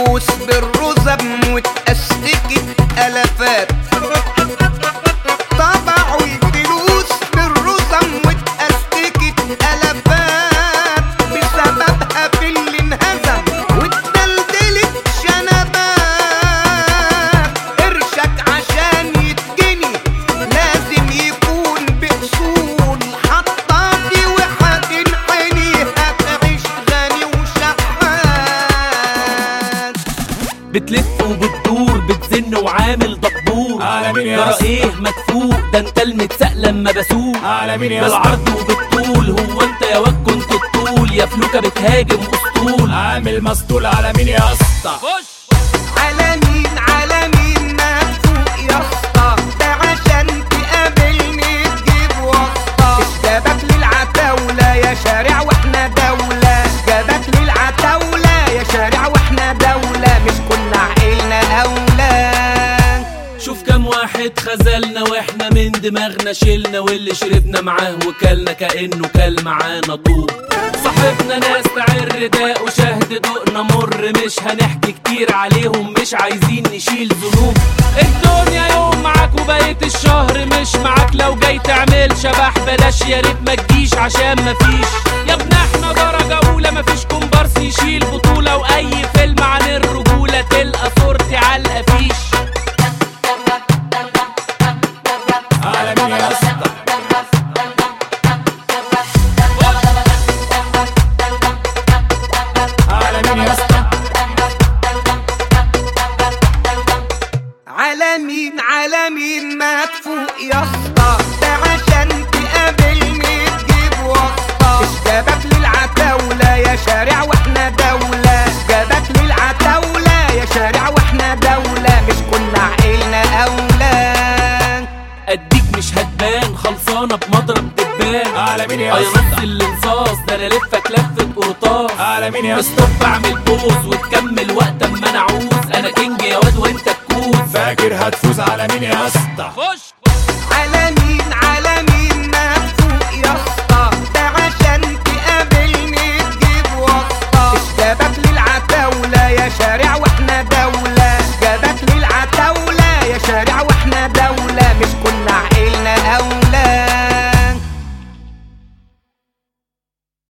فلوس بالرزم واتأستكت ألفات طبعوا الفلوس بالرزم واتأستكت ألفات بسببها في اللي انهزم واتدلدلت شنبات قرشك عشان يتجني لازم يكون بأصول حطاطي وهتنحني هتعيش غني وشحات بتلف وبتدور بتزن وعامل دبور على مين يا ترى اسطى؟ ايه مدفوق ده انت المتساق لما بسوق على مين يا اسطى؟ بالعرض وبالطول هو انت يا واد كنت الطول يا فلوكه بتهاجم اسطول عامل مسطول على مين يا اسطى على مين على مين ما تفوق يا اسطى ده عشان تقابلني تجيب واسطة اشجابك للعتاولة يا شارع واحنا دولة اشجابك للعتاولة يا شارع واحنا دولة مش كنا عقلنا أولى شوف كام واحد خذلنا واحنا من دماغنا شلنا واللي شربنا معاه وكلنا كأنه كل معانا طوب صاحبنا ناس تعر داء وشهد دقنا مر مش هنحكي كتير عليهم مش عايزين نشيل ذنوب الدنيا يوم معاك وبقيت الشهر مش معاك لو جاي تعمل شبح بلاش يا ريت ما تجيش عشان مفيش يا ابن احنا درجة أولى مفيش كومبارس يشيل بطولة وأي فيلم عن الرجولة تلقى صورتي على الأفيش على مين يا اسطى على مين يا اسطى على مين على مين ما تفوق يا اسطى ده عشان تقابلني تجيب واسطة اشجابك للعتاولة يا شارع واحنا دولة اشجابك للعتاولة يا شارع واحنا دولة مش كنا عقلنا أولى اديك مش هتبان خلصانه بمضرب دبان على مين يا اي اسطى نص الانصاص ده انا لفك لفه قرطاس على مين يا اسطى استوب اعمل بوز وتكمل وقت اما انا عوز انا كينج يا واد وانت الكوز فاكر هتفوز على مين يا اسطى خش على